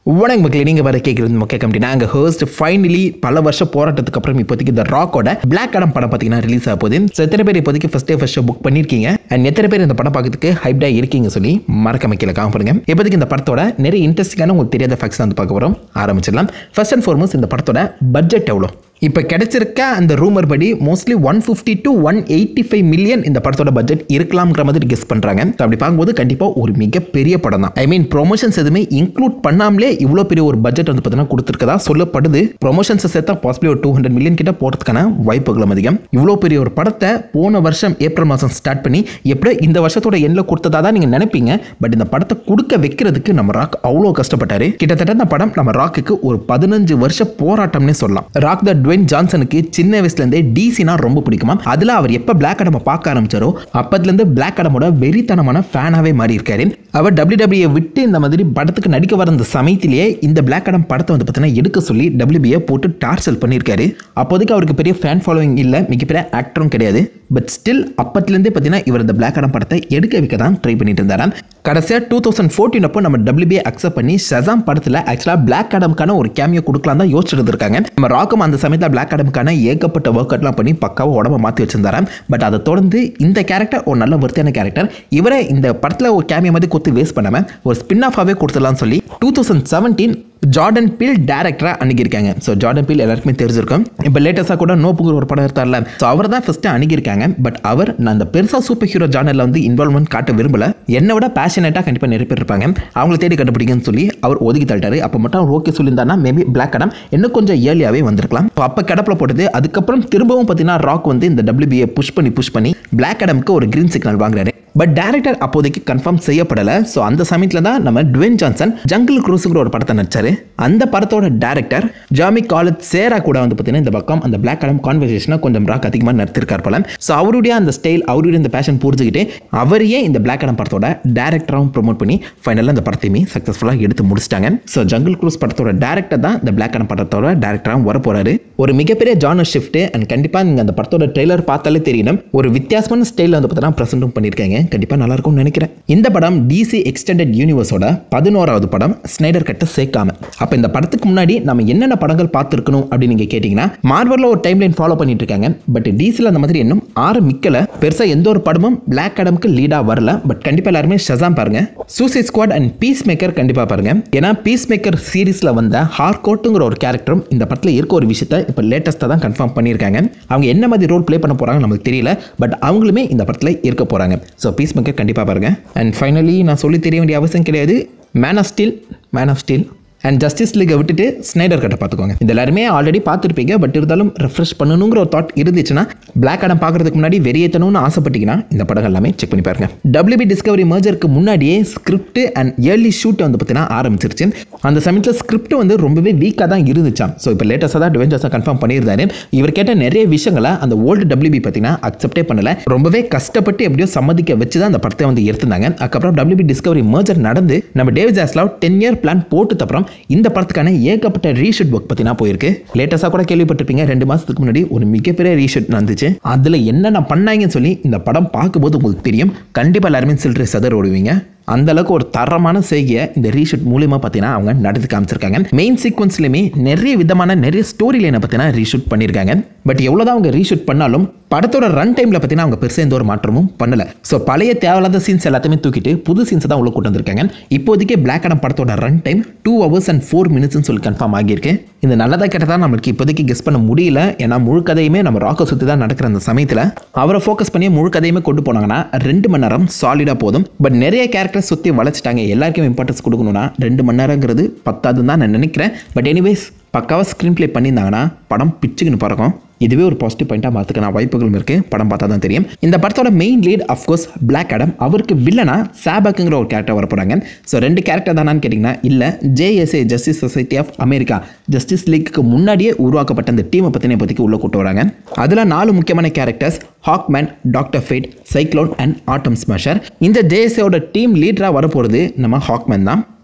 வணக்கம் மக்களே நீங்கள் வர கேட்குறது முக்கிய கம்பெனி நாங்கள் ஹர்ஸ்ட் ஃபைனலி பல வருஷம் போராட்டத்துக்கு அப்புறம் இப்போதைக்கு இந்த ராக்கோட பிளாக் அடம் படம் பார்த்தீங்கன்னா ரிலீஸ் ஆக போகுது ஸோ எத்தனை பேர் இப்போதைக்கு first day first show book பண்ணியிருக்கீங்க அண்ட் எத்தனை பேர் இந்த படம் பார்க்கறதுக்கு ஹைப்டாக இருக்கீங்க சொல்லி மறக்காம கீழே காம பண்ணுங்க இப்போதைக்கு இந்த படத்தோட நிறைய இன்ட்ரெஸ்டிங்கான உங்களுக்கு தெரியாத ஃபேக்ட்ஸ் வந்து பார்க்க போகிறோம் ஆரம்பிச்சிடலாம் ஃபர்ஸ்ட் அண்ட் ஃபார்மோஸ்ட் இந்த படத்தோட பட்ஜெட் எவ்வளோ இப்போ கிடைச்சிருக்க அந்த ரூமர் படி mostly one fifty to one eighty five million இந்த படத்தோட பட்ஜெட் இருக்கலாம்ங்கிற மாதிரி கெஸ் பண்ணுறாங்க ஸோ அப்படி பார்க்கும்போது கண்டிப்பாக ஒரு மிகப்பெரிய படம் தான் ஐ மீன் ப்ரொமோஷன்ஸ் எதுவுமே இன்க்ளூட் பண்ணாமலே இவ்வளோ பெரிய ஒரு பட்ஜெட் வந்து பார்த்தீங்கன்னா கொடுத்துருக்கதா சொல்லப்படுது ப்ரொமோஷன்ஸை சேர்த்தா பாசிபிளி ஒரு டூ ஹண்ட்ரட் மில்லியன் கிட்ட போகிறதுக்கான வாய்ப்புகளும் அதிகம் இவ்வளோ பெரிய ஒரு படத்தை போன வருஷம் ஏப்ரல் மாதம் ஸ்டார்ட் பண்ணி எப்படியோ இந்த வருஷத்தோட எண்ணில் கொடுத்ததா தான் நீங்கள் நினைப்பீங்க பட் இந்த படத்தை கொடுக்க வைக்கிறதுக்கு நம்ம ராக் அவ்வளோ கஷ்டப்பட்டாரு கிட்டத்தட்ட இந்த படம் நம்ம ராக்குக்கு ஒரு பதினஞ்சு வருஷ போராட்டம்னே சொல்லலாம் ராக் த டுவென் ஜான்சனுக்கு சின்ன வயசுலேருந்தே டிசினா ரொம்ப பிடிக்குமா அதில் அவர் எப்போ பிளாக் அடமை பார்க்க ஆரம்பிச்சாரோ அப்பத்துலேருந்து பிளாக் அடமோட வெறித்தனமான ஃபேனாகவே மாறி இருக்காரு அவர் டபிள்யூ விட்டு இந்த மாதிரி படத்துக்கு நடிக்க வர அந்த சமயத்திலேயே இந்த பிளாக் அடம் படத்தை வந்து பார்த்தீங்கன்னா எடுக்க சொல்லி டபிள்யூபியை போட்டு டார்ச்சல் பண்ணியிருக்காரு அப்போதைக்கு அவருக்கு பெரிய ஃபேன் ஃபாலோவிங் இல்லை மிகப்பெரிய ஆக்டரும் கிடையாது பட் ஸ்டில் அப்பத்துலேருந்தே பார்த்தீங்கன்னா இவர் இந்த பிளாக் அடம் படத்தை எடுக்க வைக்க தான் ட்ரை பண்ணிட்டு இருந்தாராம் கடைசியாக டூ தௌசண்ட் ஃபோர்டீன் அப்போ நம்ம டபிள்யூபியை அக்செப்ட் பண்ணி ஷசாம் படத்தில் ஆக்சுவலாக பிளாக் அடம்க்கான ஒரு கேமியோ கொடுக்கலாம் தான் யோசிச்சுட்டு இருக்காங்க நம்ம ராக்கும் அந்த சமயத்தில் பிளாக் அடம்க்கான ஏகப்பட்ட ஒர்க் அவுட்லாம் பண்ணி பக்காவாக உடம்ப மாற்றி வச்சிருந்தாராம் பட் அதை தொடர்ந்து இந்த கேரக்டர் ஒரு நல்ல வர்த்தியான கேரக்டர் இவரை இந்த படத்தில் ஒரு கேமியோ மாதிரி கொடுத்து வேஸ்ட் பண்ணாமல் ஒரு ஸ்பின் ஆஃபாகவே கொடுத்துடலாம்னு சொல்லி two thousand seventeen Jordan Peele டேரக்டராக அணுகியிருக்காங்க ஸோ ஜார்டன் பீல் எல்லாருக்குமே தெரிஞ்சிருக்கும் இப்போ லேட்டஸ்ட்டாக கூட நோப்புங்கிற ஒரு படம் எடுத்தார்ல ஸோ அவர் தான் ஃபஸ்ட்டு அணுகியிருக்காங்க பட் அவர் நான் அந்த பெருசாக சூப்பர் ஹீரோ ஜானரில் வந்து இன்வால்வ்மெண்ட் காட்ட விரும்பல என்னை விட பேஷனேட்டாக கண்டிப்பாக நிறைய பேர் இருப்பாங்க அவங்கள தேடி கண்டுபிடிங்கன்னு சொல்லி அவர் ஒதுக்கி தள்ளிட்டாரு அப்போ மட்டும் அவர் ஓகே சொல்லியிருந்தாருன்னா மேபி பிளாக் அடம் இன்னும் கொஞ்சம் ஏர்லியாகவே வந்திருக்கலாம் ஸோ அப்போ கிடப்பில் போட்டது அதுக்கப்புறம் திரும்பவும் பார்த்தீங்கன்னா ராக் வந்து இந்த டபிள்யூபியை புஷ் பண்ணி புஷ் பண்ணி பிளாக் அடம்க்கு ஒரு கிரீன் சிக்னல் வாங்குறாரு பட் டேரக்டர் அப்போதைக்கு கன்ஃபார்ம் செய்யப்படலை ஸோ அந்த சமயத்தில் தான் நம்ம டுவென் ஜான்சன் ஜங்கிள் க்ரூஸுங்கிற ஒரு படத்தை நடிச்சாரு அந்த படத்தோட டேரக்டர் ஜாமி காலத் சேரா கூட வந்து பார்த்தீங்கன்னா இந்த பக்கம் அந்த பிளாக் அடம் கான்வர்சேஷனை கொஞ்சம் ராக் அதிகமாக நடத்திருக்கார் போல ஸோ அவருடைய அந்த ஸ்டைல் அவருடைய இந்த பேஷன் புரிஞ்சுக்கிட்டு அவரையே இந்த பிளாக் அடம் படத்தோட டேரக்டராகவும் ப்ரொமோட் பண்ணி ஃபைனலாக அந்த படத்தையுமே சக்ஸஸ்ஃபுல்லாக எடுத்து முடிச்சிட்டாங்க ஸோ ஜங்கிள் க்ரூஸ் படத்தோட டேரக்டர் தான் இந்த பிளாக் அடம் படத்தோட டேரக்டராகவும் வர போறாரு ஒரு மிகப்பெரிய ஜானர் ஷிஃப்ட் அண்ட் கண்டிப்பாக நீங்கள் அந்த படத்தோட ட்ரெய்லர் பார்த்தாலே தெரியணும் ஒரு வித்தியாசமான ஸ்டைலில் வந்து பார்த்தீங்கன்னா ப்ரெசென்ட்டும் பண்ணியிருக்காங்க கண்டிப்பாக நல்லா இருக்கும்னு நினைக்கிறேன் இந்த படம் டிசி எக்ஸ்டெண்டட் யூனிவர்ஸோட பதினோராவது படம் ஸ்னைடர் கட்டை சேர்க்காம அப்போ இந்த படத்துக்கு முன்னாடி நம்ம என்னென்ன படங்கள் பார்த்துருக்கணும் அப்படின்னு நீங்கள் கேட்டிங்கன்னா மார்வலில் ஒரு டைம் லைன் ஃபாலோ பண்ணிட்டு இருக்காங்க பட் டிசியில் அந்த மாதிரி இன்னும் ஆரம்பிக்கல பெருசாக எந்த ஒரு படமும் பிளாக் அடம்க்கு லீடாக வரல பட் கண்டிப்பாக எல்லாருமே ஷசாம் பாருங்க Suicide Squad and Peacemaker கண்டிப்பாக பாருங்க ஏன்னா பீஸ் மேக்கர் சீரீஸில் வந்த ஹார்கோட்டுங்கிற ஒரு கேரக்டரும் இந்த படத்தில் இருக்க ஒரு விஷயத்தை இப்போ லேட்டஸ்ட்டாக தான் கன்ஃபார்ம் பண்ணியிருக்காங்க அவங்க என்ன மாதிரி ரோல் ப்ளே பண்ண போகிறாங்க நமக்கு தெரியல பட் அவங்களுமே இந்த படத்தில் இருக்க போகிறாங்க ஸோ பீஸ் மேக்கர் கண்டிப்பாக பாருங்க அண்ட் ஃபைனலி நான் சொல்லி தெரிய வேண்டிய அவசியம் கிடையாது Man of Steel Man of Steel and Justice லீகை விட்டுட்டு ஸ்னைடர் கட்டை பார்த்துக்கோங்க இது எல்லாருமே ஆல்ரெடி பார்த்துருப்பீங்க பட் இருந்தாலும் ரெஃப்ரெஷ் பண்ணணுங்கிற ஒரு தாட் இருந்துச்சுன்னா பிளாக் அடம் பார்க்கறதுக்கு முன்னாடி வெறியேற்றணும்னு ஆசைப்பட்டீங்கன்னா இந்த படம் எல்லாமே செக் பண்ணி பாருங்க டபிள்யூபி டிஸ்கவரி மர்ஜருக்கு முன்னாடியே ஸ்கிரிப்ட் அண்ட் ஏர்லி ஷூட் வந்து பார்த்தீங்கன்னா ஆரம்பிச்சிருச்சு அந்த சமயத்தில் ஸ்கிரிப்ட் வந்து ரொம்பவே வீக்காக தான் இருந்துச்சாம் ஸோ இப்போ லேட்டஸ்ட்டாக தான் டிவெஞ்சர்ஸாக கன்ஃபார்ம் பண்ணியிருந்தாரு இவர் கேட்ட நிறைய விஷயங்களை அந்த ஓல்டு டபிள்யூபி பார்த்தீங்கன்னா அக்செப்டே பண்ணல ரொம்பவே கஷ்டப்பட்டு எப்படியோ சம்மதிக்க வச்சு தான் அந்த படத்தை வந்து எடுத்திருந்தாங்க அதுக்கப்புறம் டபிள்யூபி டிஸ்கவரி மர்ஜர் நடந்து நம்ம David Zaslav ten year plan போட்டு அப்புறம் இந்த படத்துக்கான ஏகப்பட்ட ரீஷூட் ஒர்க் பார்த்தீங்கன்னா போயிருக்கு லேட்டஸ்ட்டாக கூட கேள்விப்பட்டிருப்பீங்க ரெண்டு மாதத்துக்கு முன்னாடி ஒரு மிகப்பெரிய ரீஷூட் நடந்துச்சு அதில் என்னென்ன பண்ணாங்கன்னு சொல்லி இந்த படம் பார்க்கும்போது உங்களுக்கு தெரியும் கண்டிப்பாக எல்லாருமே சில்லறை சதர் ஓடுவீங்க அந்த அளவுக்கு ஒரு தரமான செய்கையை இந்த ரீஷூட் மூலியமாக பார்த்தீங்கன்னா அவங்க நடத்தி காமிச்சிருக்காங்க மெயின் சீக்வன்ஸ்லையுமே நிறைய விதமான நிறைய ஸ்டோரி லைனை பார்த்தீங்கன்னா ரீஷூட் பண்ணியிருக்காங்க பட் எவ்வளோதான் அவங்க ரீஷூட் பண்ணாலும் படத்தோட ரன் டைமில் பார்த்தீங்கன்னா அவங்க பெருசாக எந்த ஒரு மாற்றமும் பண்ணல ஸோ பழைய தேவையில்லாத சீன்ஸ் எல்லாத்தையுமே தூக்கிட்டு புது சீன்ஸை தான் உள்ள கொண்டு வந்திருக்காங்க இப்போதைக்கு பிளாக் அடம் படத்தோட run time two hours and four மினிட்ஸ்னு சொல்லி கன்ஃபார்ம் ஆகியிருக்கு இது நல்லதாக கேட்டதா நம்மளுக்கு இப்போதைக்கு கெஸ் பண்ண முடியல ஏன்னா முழு கதையுமே நம்ம ராக்கை சுற்றி தான் நடக்கிற அந்த சமயத்தில் அவரை ஃபோக்கஸ் பண்ணி முழு கதையுமே கொண்டு போனாங்கன்னா ரெண்டு மணி நேரம் சாலிடாக போதும் பட் நிறைய கேரக்டர் சுற்றி வளைச்சிட்டாங்க எல்லாருக்கும் இம்பார்ட்டன்ஸ் கொடுக்கணும்னா ரெண்டு மணி நேரங்கிறது பத்தாதுன்னு தான் நான் நினைக்கிறேன் பட் எனிவேஸ் பக்காவாக ஸ்க்ரீன் ப்ளே பண்ணியிருந்தாங்கன்னா படம் பிச்சுக்குன்னு பறக்கும் இதுவே ஒரு பாசிட்டிவ் பாயிண்டாக மாற்றுக்கான வாய்ப்புகளும் இருக்குது படம் பார்த்தா தான் தெரியும் இந்த படத்தோட மெயின் லீட் அஃப்கோர்ஸ் பிளாக் அடம் அவருக்கு வில்லனா சாபக்குங்கிற ஒரு கேரக்டர் வர போகிறாங்க ஸோ ரெண்டு கேரக்டர் தானான்னு கேட்டிங்கன்னா இல்லை JSA Justice Society of America Justice லீக்கு முன்னாடியே உருவாக்கப்பட்ட அந்த டீமை பற்றின இப்போதைக்கு உள்ளே கூட்டு வராங்க அதில் நாலு முக்கியமான characters Hawkman Doctor Fate Cyclone and Atom Smasher இந்த ஜேஎஸ்ஏவோட டீம் லீடராக வரப்போகிறது நம்ம ஹாக்மேன் தான்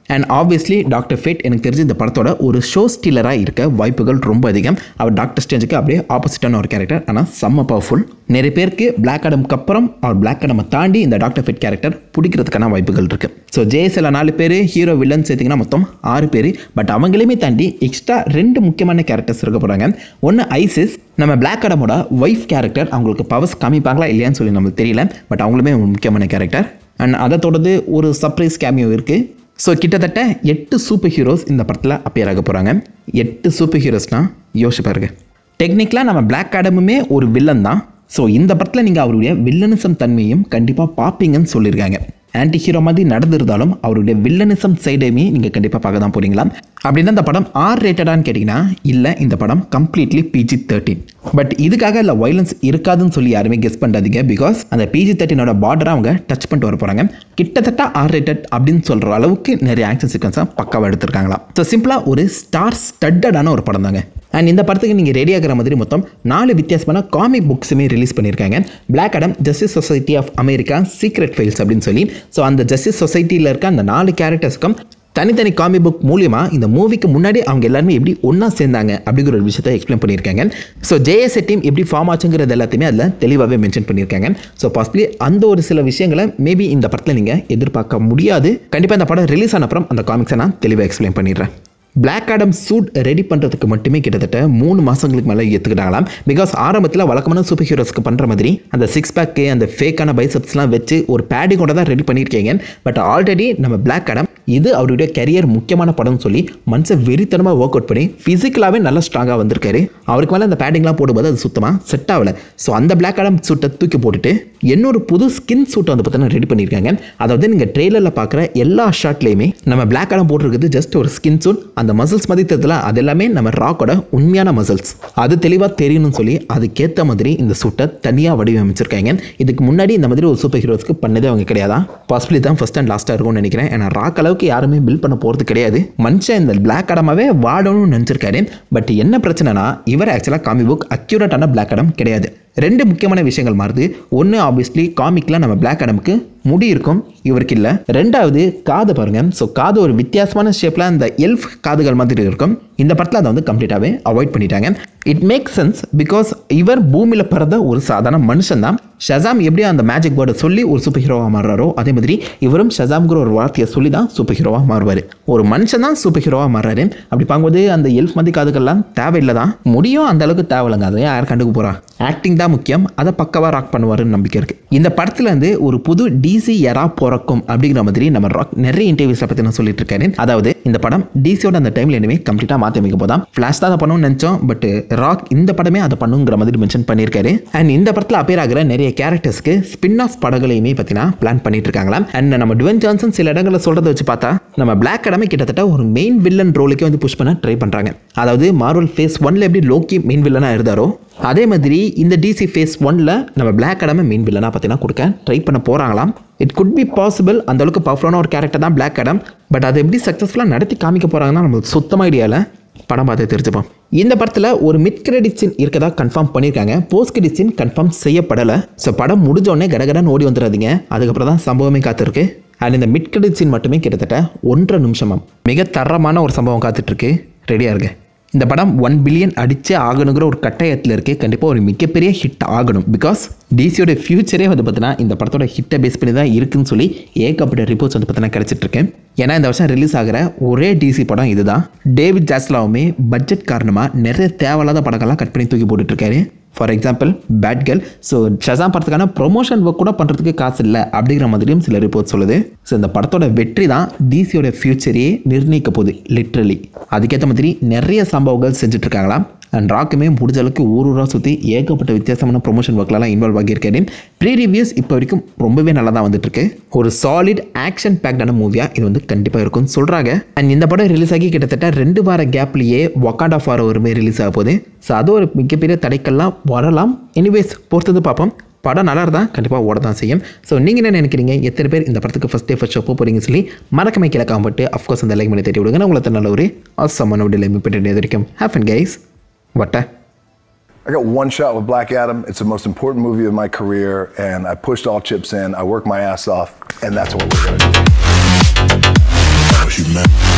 அண்ட் ஆப்வியஸ்லி டாக்டர் ஃபேட் எனக்கு தெரிஞ்சு இந்த படத்தோட ஒரு ஷோ ஸ்டீலராக இருக்க வாய்ப்புகள் ரொம்ப அதிகம் அவர் டாக்டர் ஸ்டேஞ்சுக்கு அப்படியே ஆப்போசிட்டான ஒரு கேரக்டர் ஆனால் செம்ம பவர்ஃபுல் நிறைய பேருக்கு பிளாக் அடம்க்கு அப்புறம் அவர் பிளாக் அடமை தாண்டி இந்த டாக்டர் ஃபேட் கேரக்டர் பிடிக்கிறதுக்கான வாய்ப்புகள் இருக்குது ஸோ ஜேஎஸ்எல் நாலு பேர் ஹீரோ வில்லன் சேர்த்திங்கன்னா மொத்தம் ஆறு பேர் பட் அவங்களையுமே தாண்டி எக்ஸ்ட்ரா ரெண்டு முக்கியமான கேரக்டர்ஸ் இருக்க போகிறாங்க ஒன்று ஐசிஸ் நம்ம பிளாக் அடமோட ஒய்ஃப் கேரக்டர் அவங்களுக்கு பவர்ஸ் காமிப்பாங்களா இல்லையான்னு சொல்லி நம்மளுக்கு தெரியல பட் அவங்களுமே ஒரு முக்கியமான கேரக்டர் அண்ட் அதை தொடர்ந்து ஒரு சர்ப்ரைஸ் கேமியோ இருக்குது ஸோ கிட்டத்தட்ட எட்டு சூப்பர் ஹீரோஸ் இந்த படத்தில் அப்பியர் ஆக போகிறாங்க எட்டு சூப்பர் ஹீரோஸ்னால் யோசிச்சு பாருங்க டெக்னிக்கலாக நம்ம பிளாக் ஆடமுமே ஒரு வில்லன் தான் ஸோ இந்த படத்தில் நீங்கள் அவருடைய வில்லனிசம் தன்மையும் கண்டிப்பாக பார்ப்பீங்கன்னு சொல்லியிருக்காங்க ஆன்டி ஹீரோ மாதிரி நடந்திருந்தாலும் அவருடைய வில்லனிசம் சைடையுமே நீங்கள் கண்டிப்பாக பார்க்க தான் போகிறீங்களா அப்படின்னா இந்த படம் ஆர் ரேட்டடான்னு கேட்டிங்கன்னா இல்லை இந்த படம் கம்ப்ளீட்லி பிஜி தேர்ட்டின் பட் இதுக்காக இல்லை வைலன்ஸ் இருக்காதுன்னு சொல்லி யாருமே கெஸ் பண்ணாதீங்க பிகாஸ் அந்த பிஜி தேர்ட்டினோட பார்டரை அவங்க டச் பண்ணிட்டு வர போகிறாங்க கிட்டத்தட்ட ஆர் ரேட்டட் அப்படின்னு சொல்கிற அளவுக்கு நிறைய ஆக்ஷன் சீக்வன்ஸாக பக்காவாக எடுத்திருக்காங்களா ஸோ சிம்பிளாக ஒரு ஸ்டார் ஸ்டட்டடான ஒரு படம் தாங்க அண்ட் இந்த படத்துக்கு நீங்கள் ரெடி ஆகிற மாதிரி மொத்தம் நாலு வித்தியாசமான காமிக் புக்ஸுமே ரிலீஸ் பண்ணியிருக்காங்க Black Adam Justice Society of America Secret Files அப்படின்னு சொல்லி ஸோ அந்த ஜஸ்டிஸ் சொசைட்டியில் இருக்க அந்த நாலு கேரக்டர்ஸ்க்கும் தனித்தனி காமிக் புக் மூலியமா இந்த மூவிக்கு முன்னாடி அவங்க எல்லாருமே எப்படி ஒன்றா சேர்ந்தாங்க அப்படிங்கிற ஒரு விஷயத்தை எக்ஸ்பிளைன் பண்ணியிருக்காங்க ஸோ ஜேஎஸ்ஏ டீம் எப்படி ஃபார்ம் ஆச்சுங்கிறது எல்லாத்தையுமே அதில் தெளிவாகவே மென்ஷன் பண்ணியிருக்காங்க ஸோ பாசிபிளி அந்த ஒரு சில விஷயங்களை மேபி இந்த படத்தில் நீங்கள் எதிர்பார்க்க முடியாது கண்டிப்பாக இந்த படம் ரிலீஸ் ஆன அப்புறம் அந்த காமிக்ஸை நான் தெளிவாக எக்ஸ்பிளைன் பண்ணிடுறேன் பிளாக் ஆடம் சூட் ரெடி பண்ணுறதுக்கு மட்டுமே கிட்டத்தட்ட மூணு மாதங்களுக்கு மேலே ஏற்றுக்கிட்டாங்களாம் பிகாஸ் ஆரம்பத்தில் வழக்கமான சூப்பர் ஹீரோஸ்க்கு பண்ணுற மாதிரி அந்த சிக்ஸ் பேக்கு அந்த ஃபேக்கான பைசப்ஸ்லாம் வச்சு ஒரு பேடிங்கோட தான் ரெடி பண்ணியிருக்கீங்க பட் ஆல்ரெடி நம்ம பிளாக் ஆடம் இது அவருடைய கரியர் முக்கியமான படம்னு சொல்லி மனுஷன் வெறித்தனமாக ஒர்க் அவுட் பண்ணி ஃபிசிக்கலாகவே நல்லா ஸ்ட்ராங்காக வந்திருக்காரு அவருக்கு மேலே அந்த பேடிங்லாம் போடும்போது அது சுத்தமாக செட் ஆகலை ஸோ அந்த பிளாக் ஆடம் சூட்டை தூக்கி போட்டுட்டு இன்னொரு புது ஸ்கின் சூட்டை வந்து பார்த்தீங்கன்னா ரெடி பண்ணியிருக்காங்க அதாவது நீங்கள் ட்ரெய்லரில் பார்க்குற எல்லா ஷாட்லேயுமே நம்ம பிளாக் ஆடம் போட்டிருக்கிறது ஜஸ்ட் ஒரு ஸ்கின் சூட் அந்த மசில்ஸ் மாதிரி தெரியல அது எல்லாமே நம்ம ராக்கோட உண்மையான மசில்ஸ் அது தெளிவாக தெரியணும்னு சொல்லி அதுக்கேற்ற மாதிரி இந்த சூட்டை தனியாக வடிவமைச்சிருக்காங்க இதுக்கு முன்னாடி இந்த மாதிரி ஒரு சூப்பர் ஹீரோஸ்க்கு பண்ணதே அவங்க கிடையாதா பாசிபிளி தான் ஃபஸ்ட் அண்ட் லாஸ்ட்டாக இருக்கும்னு நினைக்கிறேன் ஏன்னா ராக் அளவுக்கு யாருமே பில் பண்ண போகிறது கிடையாது மனுஷன் இந்த பிளாக் அடமாவே வாடணும்னு நினச்சிருக்காரு பட் என்ன பிரச்சனைனா இவர் ஆக்சுவலாக காமி புக் அக்யூரேட்டான பிளாக் அடம் கிடையாது ரெண்டு முக்கியமான விஷயங்கள் மாறுது ஒன்று ஆப்வியஸ்லி காமிக்கில் நம்ம பிளாக் அடமுக்கு முடி இருக்கும் இவருக்கு இல்லை ரெண்டாவது காது பாருங்க ஸோ காது ஒரு வித்தியாசமான ஷேப்பில் அந்த எல்ஃப் காதுகள் மாதிரி இருக்கும் இந்த படத்தில் அதை வந்து கம்ப்ளீட்டாகவே அவாய்ட் பண்ணிட்டாங்க இட் மேக் சென்ஸ் பிகாஸ் இவர் பூமியில் பிறந்த ஒரு சாதாரண மனுஷன் தான் ஷசாம் எப்படி அந்த மேஜிக் வேர்டை சொல்லி ஒரு சூப்பர் ஹீரோவாக மாறுறாரோ அதே மாதிரி இவரும் ஷசாம்ங்கிற ஒரு வார்த்தையை சொல்லி தான் சூப்பர் ஹீரோவாக மாறுவார் ஒரு மனுஷன் தான் சூப்பர் ஹீரோவாக மாறுறாரு அப்படி பார்க்கும்போது அந்த எல்ஃப் மாதிரி காதுகள்லாம் தேவையில்லை தான் முடியும் அந்த அளவுக்கு தேவையில்லைங்க அதை யார் கண்டுக்க போகிறா ஆக்டிங் தான் முக்கியம் அதை பக்கவாக ராக் பண்ணுவாருன்னு நம்பிக்கை இருக்குது இந்த படத்தில் வந்து ஒரு புது டிசி எரா பிறக்கும் அப்படிங்கிற மாதிரி நம்ம ராக் நிறைய இன்டர்வியூஸில் பற்றி நான் சொல்லிட்டு இருக்காரு அதாவது இந்த படம் டிசியோட அந்த டைமில் இனிமே கம்ப்ளீட்டாக மாற்றி அமைக்க போதான் ஃப்ளாஷ் தான் அதை பண்ணணும்னு நினச்சோம் பட் ராக் இந்த படமே அதை பண்ணுங்கிற மாதிரி மென்ஷன் பண்ணியிருக்காரு அண்ட் இந்த படத்தில் அப்பேர் ஆகிற நிறைய கேரக்டர்ஸ்க்கு ஸ்பின் ஆஃப் படங்களையுமே பார்த்தீங்கன்னா பிளான் பண்ணிட்டு இருக்காங்களாம் அண்ட் நம்ம டுவென் ஜான்சன் சில இடங்களில் சொல்கிறத வச்சு பார்த்தா நம்ம பிளாக் கடமை கிட்டத்தட்ட ஒரு மெயின் வில்லன் ரோலுக்கே வந்து புஷ் பண்ண ட்ரை பண்ணுறாங்க அதாவது மார்வல் ஃபேஸ் ஒன்ல எப்படி லோக்கி மெயின் வில்லனாக இருந்தாரோ அதே மாதிரி இந்த டிசி ஃபேஸ் ஒன்ல நம்ம பிளாக் அடமை மெயின் வில்லனாக பார்த்தீங்கன்னா கொடுக்க ட்ரை பண்ண போகிறாங்களாம் இட் குட் பி பாசிபிள் அந்த அளவுக்கு பவர்ஃபுல்லான ஒரு கேரக்டர் தான் பிளாக் அடம் பட் அதை எப்படி சக்ஸஸ்ஃபுல்லாக நடத்தி காமிக்க போகிறாங்கன்னா நம்மளுக்கு சுத்தமாக ஐடியாவில் படம் பார்த்து தெரிஞ்சுப்போம் இந்த படத்தில் ஒரு மிட் கிரெடிட் சீன் இருக்கதா கன்ஃபார்ம் பண்ணியிருக்காங்க போஸ்ட் கிரெடிட் சீன் கன்ஃபார்ம் செய்யப்படலை ஸோ படம் முடிஞ்சோடனே கடகடன்னு ஓடி வந்துடாதீங்க அதுக்கப்புறம் தான் சம்பவமே காத்திருக்கு அண்ட் இந்த மிட் கிரெடிட் சீன் மட்டுமே கிட்டத்தட்ட ஒன்றரை நிமிஷமாம் மிக தரமான ஒரு சம்பவம் காத்துட்ருக்கு ரெடியாக இருக்கு இந்த படம் ஒன் பில்லியன் அடிச்சே ஆகணுங்கிற ஒரு கட்டாயத்தில் இருக்கு கண்டிப்பாக ஒரு மிகப்பெரிய ஹிட் ஆகணும் பிகாஸ் டிசியோட ஃபியூச்சரே வந்து பார்த்தீங்கன்னா இந்த படத்தோட ஹிட்டை பேஸ் பண்ணி தான் இருக்குன்னு சொல்லி ஏகப்பட்ட ரிப்போர்ட்ஸ் வந்து பார்த்தீங்கன்னா கிடச்சிட்டு இருக்கு ஏன்னா இந்த வருஷம் ரிலீஸ் ஆகிற ஒரே டிசி படம் இதுதான் டேவிட் ஜாஸ்லாவுமே பட்ஜெட் காரணமாக நிறைய தேவையில்லாத படங்கள்லாம் கட் பண்ணி தூக்கி போட்டுட்டு இருக்காரு for example bad girl so Shazam படத்துக்கான ப்ரொமோஷன் ஒர்க் கூட பண்ணுறதுக்கு காசு இல்லை அப்படிங்கிற மாதிரியும் சில ரிப்போர்ட் சொல்லுது ஸோ இந்த படத்தோட வெற்றி தான் டிசியோட ஃபியூச்சரையே நிர்ணயிக்க போகுது லிட்ரலி அதுக்கேற்ற மாதிரி நிறைய சம்பவங்கள் செஞ்சுட்டு இருக்காங்களாம் அண்ட் ராக்குமே முடிஞ்ச அளவுக்கு ஊர் ஊராக சுற்றி ஏகப்பட்ட வித்தியாசமான ப்ரொமோஷன் ஒர்க்லலாம் இன்வால்வ் ஆகியிருக்காரு ப்ரீ ரிவ்யூஸ் இப்போ வரைக்கும் ரொம்பவே நல்லா தான் வந்துட்டு இருக்கு ஒரு சாலிட் ஆக்ஷன் பேக்டான மூவியாக இது வந்து கண்டிப்பாக இருக்கும்னு சொல்கிறாங்க அண்ட் இந்த படம் ரிலீஸ் ஆகி கிட்டத்தட்ட ரெண்டு வார கேப்லேயே ஒக்காண்டா ஃபார் ஒருமே ரிலீஸ் ஆக போகுது ஸோ அது ஒரு மிகப்பெரிய தடைக்கல்லாம் வரலாம் எனிவேஸ் பொறுத்தது பார்ப்போம் படம் நல்லா இருந்தால் கண்டிப்பாக ஓட தான் செய்யும் ஸோ நீங்கள் என்ன நினைக்கிறீங்க எத்தனை பேர் இந்த படத்துக்கு ஃபஸ்ட் டே ஃபஸ்ட் ஷோ போகிறீங்கன்னு சொல்லி மறக்கமை கீழே காம்பட்டு அஃப்கோர்ஸ் அந்த லைக் பண்ணி தேடி விடுங்க நான் உங்களை நல்ல ஒரு அசமான விடலை மீட்டு வரைக்கும் ஹேப் அண்ட் கைஸ் வட்ட I got one shot with Black Adam. It's the most important movie of my career, and I pushed all chips in. I worked my ass off, and that's what we're going to do. you, man.